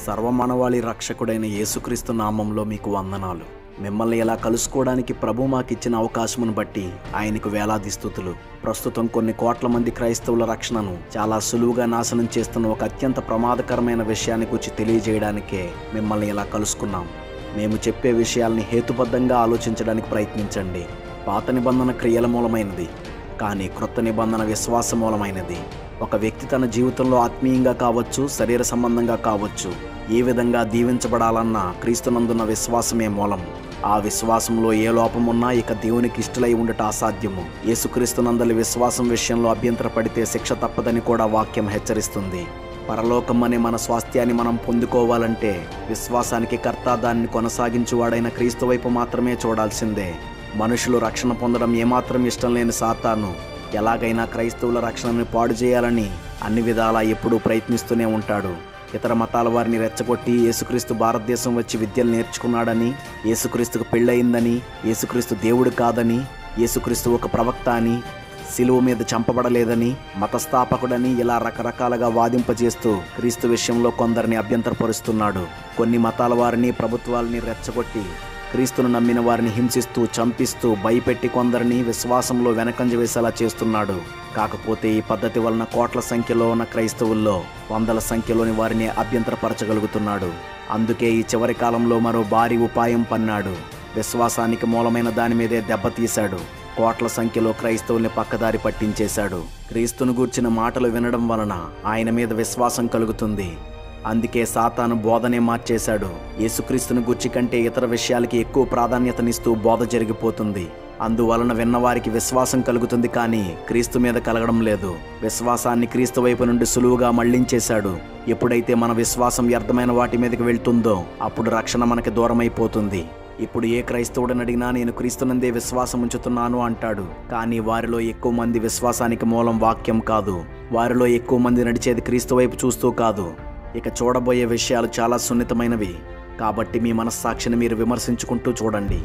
సర్వమానవాళి రక్షకుడైన యేసుక్రీస్తు నామంలో మీకు వందనాలు మిమ్మల్ని ఇలా కలుసుకోవడానికి ప్రభు మాకిచ్చిన అవకాశమును బట్టి ఆయనకు వేలాది స్థుతులు ప్రస్తుతం కొన్ని కోట్ల మంది క్రైస్తవుల రక్షణను చాలా సులువుగా నాశనం చేస్తున్న ఒక అత్యంత ప్రమాదకరమైన విషయాన్ని గురించి తెలియజేయడానికే మిమ్మల్ని ఇలా కలుసుకున్నాం మేము చెప్పే విషయాల్ని హేతుబద్ధంగా ఆలోచించడానికి ప్రయత్నించండి పాత నిబంధన క్రియల మూలమైనది కానీ క్రొత్త నిబంధన విశ్వాస మూలమైనది ఒక వ్యక్తి తన జీవితంలో ఆత్మీయంగా కావచ్చు శరీర సంబంధంగా కావచ్చు ఏ విధంగా దీవించబడాలన్న క్రీస్తునందున్న విశ్వాసమే మూలం ఆ విశ్వాసంలో ఏ లోపమున్నా ఇక దేవునికి ఇష్టలై ఉండట అసాధ్యము యేసుక్రీస్తునందలి విశ్వాసం విషయంలో అభ్యంతరపడితే శిక్ష తప్పదని కూడా వాక్యం హెచ్చరిస్తుంది పరలోకం అనే మన స్వాస్థ్యాన్ని మనం పొందుకోవాలంటే విశ్వాసానికి కర్త దాన్ని కొనసాగించువాడైన క్రీస్తు వైపు మాత్రమే చూడాల్సిందే మనుషులు రక్షణ పొందడం ఏమాత్రం ఇష్టం లేని సాతాను ఎలాగైనా క్రైస్తవుల రక్షణని పాడు చేయాలని అన్ని విధాలా ఎప్పుడూ ప్రయత్నిస్తూనే ఉంటాడు ఇతర మతాల వారిని రెచ్చగొట్టి యేసుక్రీస్తు భారతదేశం వచ్చి విద్యలు నేర్చుకున్నాడని యేసుక్రీస్తుకు పెళ్ళయిందని యేసుక్రీస్తు దేవుడు కాదని యేసుక్రీస్తు ఒక ప్రవక్త అని సిలువ మీద చంపబడలేదని మతస్థాపకుడని ఇలా రకరకాలుగా వాదింపజేస్తూ క్రీస్తు విషయంలో కొందరిని అభ్యంతరపరుస్తున్నాడు కొన్ని మతాల వారిని ప్రభుత్వాలని రెచ్చగొట్టి క్రీస్తును నమ్మిన వారిని హింసిస్తూ చంపిస్తూ భయపెట్టి కొందరిని విశ్వాసంలో వెనకంజ వేసేలా చేస్తున్నాడు కాకపోతే ఈ పద్ధతి వలన కోట్ల సంఖ్యలో ఉన్న క్రైస్తవుల్లో వందల సంఖ్యలోని వారిని అభ్యంతరపరచగలుగుతున్నాడు అందుకే ఈ చివరి కాలంలో మరో భారీ ఉపాయం పన్నాడు విశ్వాసానికి మూలమైన దాని మీదే దెబ్బతీశాడు కోట్ల సంఖ్యలో క్రైస్తవుల్ని పక్కదారి పట్టించేశాడు క్రీస్తును గూర్చిన మాటలు వినడం వలన ఆయన మీద విశ్వాసం కలుగుతుంది అందుకే సాతాను బోధనే మార్చేశాడు యేసుక్రీస్తును గుర్చి కంటే ఇతర విషయాలకి ఎక్కువ ప్రాధాన్యతనిస్తూ బోధ జరిగిపోతుంది అందువలన విన్నవారికి విశ్వాసం కలుగుతుంది కానీ క్రీస్తు మీద కలగడం లేదు విశ్వాసాన్ని క్రీస్తు వైపు నుండి సులువుగా మళ్లించేశాడు ఎప్పుడైతే మన విశ్వాసం వ్యర్థమైన వాటి మీదకి వెళ్తుందో అప్పుడు రక్షణ మనకి దూరమైపోతుంది ఇప్పుడు ఏ క్రైస్తవుడిని అడిగినా నేను క్రీస్తునందే విశ్వాసం ఉంచుతున్నాను అంటాడు కానీ వారిలో ఎక్కువ మంది విశ్వాసానికి మూలం వాక్యం కాదు వారిలో ఎక్కువ మంది నడిచేది క్రీస్తు వైపు చూస్తూ కాదు ఇక చూడబోయే విషయాలు చాలా సున్నితమైనవి కాబట్టి మీ మనస్సాక్షిని మీరు విమర్శించుకుంటూ చూడండి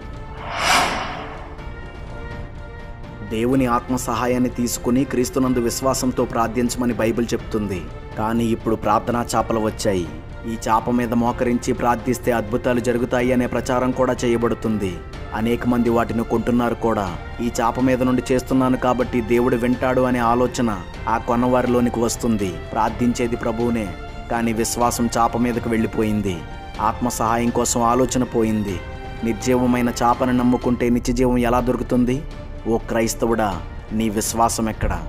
దేవుని ఆత్మ సహాయాన్ని తీసుకుని క్రీస్తునందు విశ్వాసంతో ప్రార్థించమని బైబిల్ చెప్తుంది కానీ ఇప్పుడు ప్రార్థనా చాపలు వచ్చాయి ఈ చాప మీద మోకరించి ప్రార్థిస్తే అద్భుతాలు జరుగుతాయి అనే ప్రచారం కూడా చేయబడుతుంది అనేక మంది వాటిని కొంటున్నారు కూడా ఈ చాప మీద నుండి చేస్తున్నాను కాబట్టి దేవుడు వింటాడు అనే ఆలోచన ఆ కొన్నవారిలోనికి వస్తుంది ప్రార్థించేది ప్రభువునే కానీ విశ్వాసం చాప మీదకు వెళ్ళిపోయింది ఆత్మ సహాయం కోసం ఆలోచన పోయింది నిర్జీవమైన చాపను నమ్ముకుంటే నిత్యజీవం ఎలా దొరుకుతుంది ఓ క్రైస్తవుడా నీ విశ్వాసం ఎక్కడా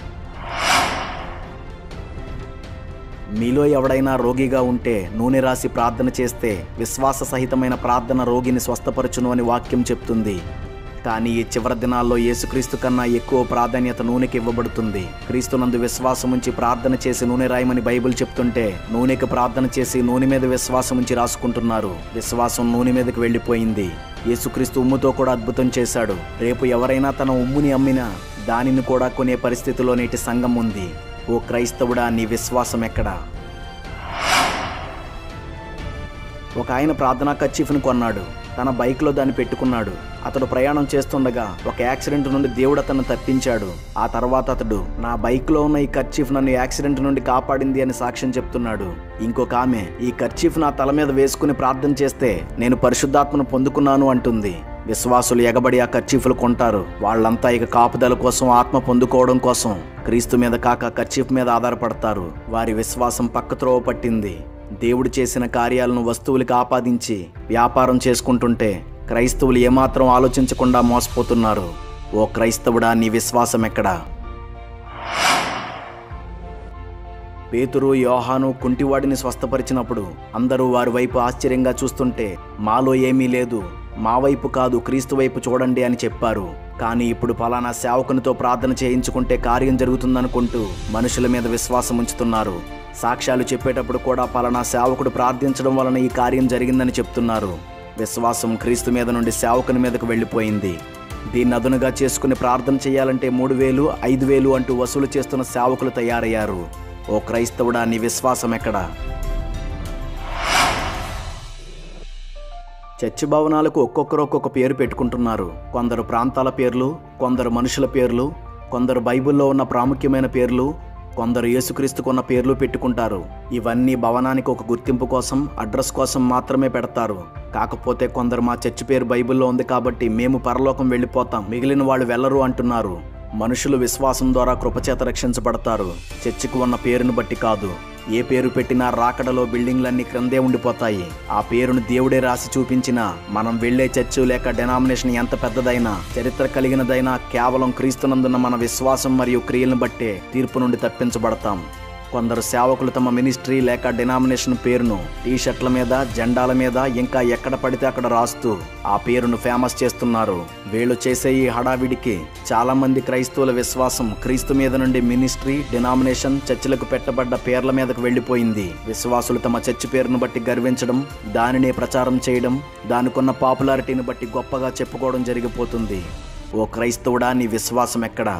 మీలో ఎవడైనా రోగిగా ఉంటే నూనె రాసి ప్రార్థన చేస్తే విశ్వాస సహితమైన ప్రార్థన రోగిని స్వస్థపరచును అని వాక్యం చెప్తుంది కానీ ఈ చివరి దినాల్లో యేసుక్రీస్తు కన్నా ఎక్కువ ప్రాధాన్యత నూనెకి ఇవ్వబడుతుంది క్రీస్తునందు విశ్వాసం ఉంచి ప్రార్థన చేసి నూనె రాయమని బైబిల్ చెప్తుంటే నూనెకి ప్రార్థన చేసి నూనె మీద విశ్వాసం ఉంచి రాసుకుంటున్నారు విశ్వాసం నూనె మీదకి వెళ్ళిపోయింది యేసుక్రీస్తు ఉమ్ముతో కూడా అద్భుతం చేశాడు రేపు ఎవరైనా తన ఉమ్ముని అమ్మినా దానిని కూడా కొనే పరిస్థితిలో నేటి సంఘం ఉంది ఓ క్రైస్తవుడా నీ విశ్వాసం ఎక్కడా ఒక ఆయన ప్రార్థనా కచ్చీఫ్ను కొన్నాడు తన బైక్లో దాన్ని పెట్టుకున్నాడు అతడు ప్రయాణం చేస్తుండగా ఒక యాక్సిడెంట్ నుండి దేవుడు అతను తప్పించాడు ఆ తర్వాత అతడు నా బైక్లో ఉన్న ఈ కర్చీఫ్ నన్ను యాక్సిడెంట్ నుండి కాపాడింది అని సాక్ష్యం చెప్తున్నాడు ఇంకొక ఆమె ఈ కర్చీఫ్ నా తల మీద వేసుకుని ప్రార్థన చేస్తే నేను పరిశుద్ధాత్మను పొందుకున్నాను అంటుంది విశ్వాసులు ఎగబడి ఆ కర్చీఫ్లు కొంటారు వాళ్ళంతా ఇక కాపుదల కోసం ఆత్మ పొందుకోవడం కోసం క్రీస్తు మీద కాక కర్చీఫ్ మీద ఆధారపడతారు వారి విశ్వాసం పక్కత్రోవ పట్టింది దేవుడు చేసిన కార్యాలను వస్తువులకి ఆపాదించి వ్యాపారం చేసుకుంటుంటే క్రైస్తవులు ఏమాత్రం ఆలోచించకుండా మోసపోతున్నారు ఓ క్రైస్తవుడా నీ విశ్వాసం ఎక్కడా పేతురు యోహాను కుంటివాడిని స్వస్థపరిచినప్పుడు అందరూ వారి వైపు ఆశ్చర్యంగా చూస్తుంటే మాలో ఏమీ లేదు మా వైపు కాదు క్రీస్తు వైపు చూడండి అని చెప్పారు కానీ ఇప్పుడు ఫలానా సేవకునితో ప్రార్థన చేయించుకుంటే కార్యం జరుగుతుందనుకుంటూ మనుషుల మీద విశ్వాసం ఉంచుతున్నారు సాక్ష్యాలు చెప్పేటప్పుడు కూడా పలానా సేవకుడు ప్రార్థించడం వలన ఈ కార్యం జరిగిందని చెప్తున్నారు విశ్వాసం క్రీస్తు మీద నుండి సేవకుని మీదకు వెళ్ళిపోయింది దీన్ని అదునుగా చేసుకుని ప్రార్థన చేయాలంటే మూడు వేలు ఐదు వేలు అంటూ వసూలు చేస్తున్న సేవకులు తయారయ్యారు ఓ క్రైస్తవుడా నీ విశ్వాసం ఎక్కడా చర్చి భవనాలకు ఒక్కొక్కరు ఒక్కొక్క పేరు పెట్టుకుంటున్నారు కొందరు ప్రాంతాల పేర్లు కొందరు మనుషుల పేర్లు కొందరు బైబిల్లో ఉన్న ప్రాముఖ్యమైన పేర్లు కొందరు యేసుక్రీస్తుకున్న పేర్లు పెట్టుకుంటారు ఇవన్నీ భవనానికి ఒక గుర్తింపు కోసం అడ్రస్ కోసం మాత్రమే పెడతారు కాకపోతే కొందరు మా చర్చి పేరు బైబిల్లో ఉంది కాబట్టి మేము పరలోకం వెళ్ళిపోతాం మిగిలిన వాళ్ళు వెళ్ళరు అంటున్నారు మనుషులు విశ్వాసం ద్వారా కృపచేత రక్షించబడతారు చర్చికి ఉన్న పేరును బట్టి కాదు ఏ పేరు పెట్టినా రాకడలో బిల్డింగ్లన్నీ క్రిందే ఉండిపోతాయి ఆ పేరును దేవుడే రాసి చూపించినా మనం వెళ్లే చర్చు లేక డెనామినేషన్ ఎంత పెద్దదైనా చరిత్ర కలిగినదైనా కేవలం క్రీస్తునందున్న మన విశ్వాసం మరియు క్రియలను బట్టే తీర్పు నుండి తప్పించబడతాం కొందరు సేవకులు తమ మినిస్ట్రీ లేక డినామినేషన్ పేరును టీ షర్ట్ల మీద జెండాల మీద ఇంకా ఎక్కడ పడితే అక్కడ రాస్తూ ఆ పేరును ఫేమస్ చేస్తున్నారు వీళ్ళు చేసే ఈ హడావిడికి చాలా మంది క్రైస్తవుల విశ్వాసం క్రీస్తు మీద నుండి మినిస్ట్రీ డినామినేషన్ చర్చిలకు పెట్టబడ్డ పేర్ల మీదకు వెళ్ళిపోయింది విశ్వాసులు తమ చర్చి పేరును బట్టి గర్వించడం దానినే ప్రచారం చేయడం దానికున్న పాపులారిటీని బట్టి గొప్పగా చెప్పుకోవడం జరిగిపోతుంది ఓ క్రైస్తవుడా నీ విశ్వాసం ఎక్కడా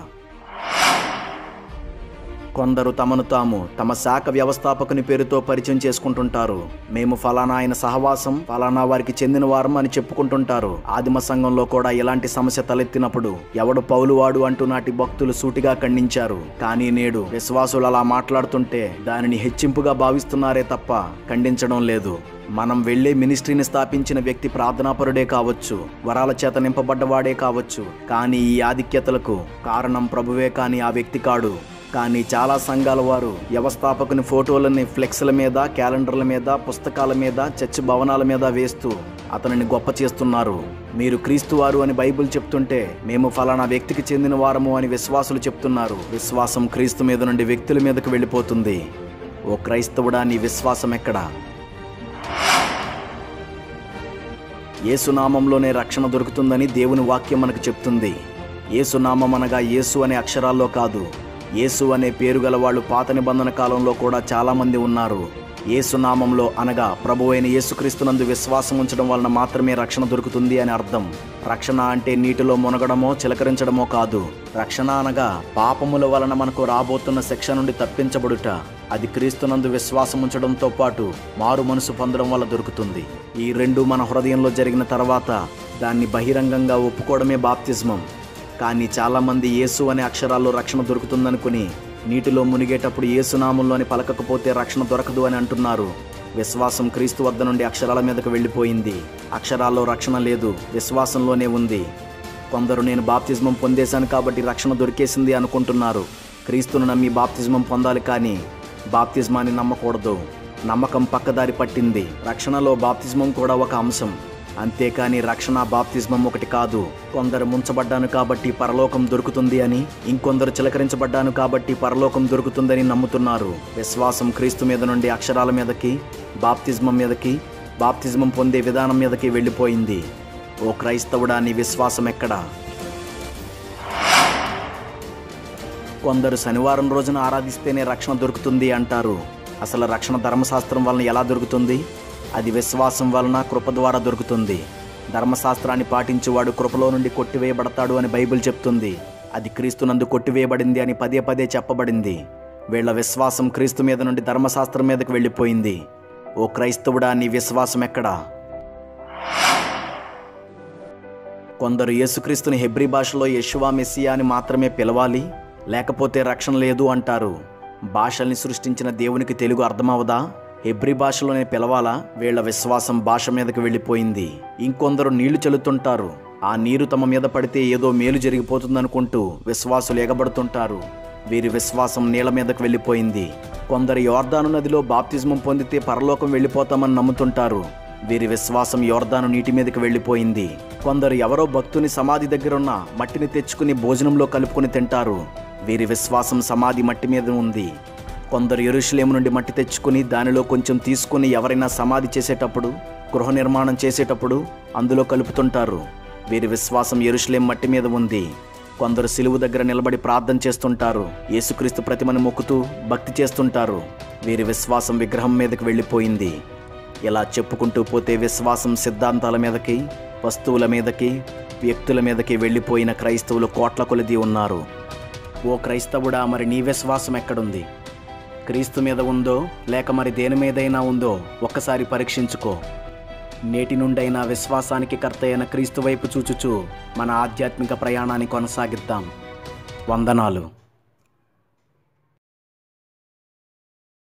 కొందరు తమను తాము తమ శాఖ వ్యవస్థాపకుని పేరుతో పరిచయం చేసుకుంటుంటారు మేము ఫలానా ఆయన సహవాసం ఫలానా వారికి చెందిన వారం అని చెప్పుకుంటుంటారు ఆదిమ సంఘంలో కూడా ఇలాంటి సమస్య తలెత్తినప్పుడు ఎవడు పౌలువాడు అంటూ నాటి భక్తులు సూటిగా ఖండించారు కానీ నేడు విశ్వాసులు అలా మాట్లాడుతుంటే దానిని హెచ్చింపుగా భావిస్తున్నారే తప్ప ఖండించడం లేదు మనం వెళ్లే మినిస్ట్రీని స్థాపించిన వ్యక్తి ప్రార్థనాపరుడే కావచ్చు వరాల చేత నింపబడ్డవాడే కావచ్చు కానీ ఈ ఆధిక్యతలకు కారణం ప్రభువే కానీ ఆ వ్యక్తి కాడు కానీ చాలా సంఘాల వారు వ్యవస్థాపకుని ఫోటోలని ఫ్లెక్స్ల మీద క్యాలెండర్ల మీద పుస్తకాల మీద చర్చి భవనాల మీద వేస్తూ అతనిని గొప్ప చేస్తున్నారు మీరు క్రీస్తు వారు అని బైబిల్ చెప్తుంటే మేము ఫలానా వ్యక్తికి చెందిన వారము అని విశ్వాసులు చెప్తున్నారు విశ్వాసం క్రీస్తు మీద నుండి వ్యక్తుల మీదకు వెళ్ళిపోతుంది ఓ క్రైస్తవుడా నీ విశ్వాసం ఎక్కడా యేసునామంలోనే రక్షణ దొరుకుతుందని దేవుని వాక్యం మనకు చెప్తుంది యేసునామం అనగా యేసు అనే అక్షరాల్లో కాదు యేసు అనే పేరు గల వాళ్ళు పాత నిబంధన కాలంలో కూడా చాలామంది ఉన్నారు యేసునామంలో అనగా ప్రభు అయిన యేసుక్రీస్తునందు విశ్వాసం ఉంచడం వలన మాత్రమే రక్షణ దొరుకుతుంది అని అర్థం రక్షణ అంటే నీటిలో మునగడమో చిలకరించడమో కాదు రక్షణ అనగా పాపముల వలన మనకు రాబోతున్న శిక్ష నుండి తప్పించబడుట అది క్రీస్తునందు విశ్వాసం ఉంచడంతో పాటు మారు మనసు పొందడం వల్ల దొరుకుతుంది ఈ రెండు మన హృదయంలో జరిగిన తర్వాత దాన్ని బహిరంగంగా ఒప్పుకోవడమే బాప్తిజమం కానీ చాలామంది యేసు అనే అక్షరాల్లో రక్షణ దొరుకుతుందనుకుని నీటిలో మునిగేటప్పుడు యేసునామంలోని పలకకపోతే రక్షణ దొరకదు అని అంటున్నారు విశ్వాసం క్రీస్తు వద్ద నుండి అక్షరాల మీదకు వెళ్ళిపోయింది అక్షరాల్లో రక్షణ లేదు విశ్వాసంలోనే ఉంది కొందరు నేను బాప్తిజమం పొందేశాను కాబట్టి రక్షణ దొరికేసింది అనుకుంటున్నారు క్రీస్తును నమ్మి బాప్తిజమం పొందాలి కానీ బాప్తిజమాన్ని నమ్మకూడదు నమ్మకం పక్కదారి పట్టింది రక్షణలో బాప్తిజమం కూడా ఒక అంశం అంతేకాని రక్షణ బాప్తిజమం ఒకటి కాదు కొందరు ముంచబడ్డాను కాబట్టి పరలోకం దొరుకుతుంది అని ఇంకొందరు చిలకరించబడ్డాను కాబట్టి పరలోకం దొరుకుతుందని నమ్ముతున్నారు విశ్వాసం క్రీస్తు మీద నుండి అక్షరాల మీదకి బాప్తిజమం మీదకి బాప్తిజమం పొందే విధానం మీదకి వెళ్ళిపోయింది ఓ క్రైస్తవుడా నీ విశ్వాసం ఎక్కడా కొందరు శనివారం రోజున ఆరాధిస్తేనే రక్షణ దొరుకుతుంది అంటారు అసలు రక్షణ ధర్మశాస్త్రం వలన ఎలా దొరుకుతుంది అది విశ్వాసం వలన కృప ద్వారా దొరుకుతుంది ధర్మశాస్త్రాన్ని పాటించేవాడు కృపలో నుండి కొట్టివేయబడతాడు అని బైబిల్ చెప్తుంది అది క్రీస్తునందు కొట్టివేయబడింది అని పదే పదే చెప్పబడింది వీళ్ళ విశ్వాసం క్రీస్తు మీద నుండి ధర్మశాస్త్రం మీదకు వెళ్ళిపోయింది ఓ క్రైస్తవుడా నీ విశ్వాసం ఎక్కడా కొందరు యేసుక్రీస్తుని హెబ్రీ భాషలో యెషువా మెస్సియా అని మాత్రమే పిలవాలి లేకపోతే రక్షణ లేదు అంటారు భాషల్ని సృష్టించిన దేవునికి తెలుగు అర్థమవదా హెబ్రి భాషలోనే పిలవాలా వీళ్ళ విశ్వాసం భాష మీదకి వెళ్ళిపోయింది ఇంకొందరు నీళ్లు చల్లుతుంటారు ఆ నీరు తమ మీద పడితే ఏదో మేలు జరిగిపోతుందనుకుంటూ విశ్వాసులు ఎగబడుతుంటారు వీరి విశ్వాసం నీళ్ళ మీదకు వెళ్ళిపోయింది కొందరు యోర్దాను నదిలో బాప్తిజమం పొందితే పరలోకం వెళ్ళిపోతామని నమ్ముతుంటారు వీరి విశ్వాసం యోర్దాను నీటి మీదకి వెళ్ళిపోయింది కొందరు ఎవరో భక్తుని సమాధి దగ్గరున్న మట్టిని తెచ్చుకుని భోజనంలో కలుపుకొని తింటారు వీరి విశ్వాసం సమాధి మట్టి మీద ఉంది కొందరు ఎరుషులేము నుండి మట్టి తెచ్చుకుని దానిలో కొంచెం తీసుకుని ఎవరైనా సమాధి చేసేటప్పుడు గృహ నిర్మాణం చేసేటప్పుడు అందులో కలుపుతుంటారు వీరి విశ్వాసం ఎరుషులేం మట్టి మీద ఉంది కొందరు సిలువు దగ్గర నిలబడి ప్రార్థన చేస్తుంటారు యేసుక్రీస్తు ప్రతిమను మొక్కుతూ భక్తి చేస్తుంటారు వీరి విశ్వాసం విగ్రహం మీదకి వెళ్ళిపోయింది ఇలా చెప్పుకుంటూ పోతే విశ్వాసం సిద్ధాంతాల మీదకి వస్తువుల మీదకి వ్యక్తుల మీదకి వెళ్ళిపోయిన క్రైస్తవులు కోట్ల కొలది ఉన్నారు ఓ క్రైస్తవుడా మరి నీ విశ్వాసం ఎక్కడుంది క్రీస్తు మీద ఉందో లేక మరి దేని మీదైనా ఉందో ఒక్కసారి పరీక్షించుకో నేటి నుండైనా విశ్వాసానికి కర్త అయిన క్రీస్తు వైపు చూచుచూ మన ఆధ్యాత్మిక ప్రయాణాన్ని కొనసాగిద్దాం వందనాలు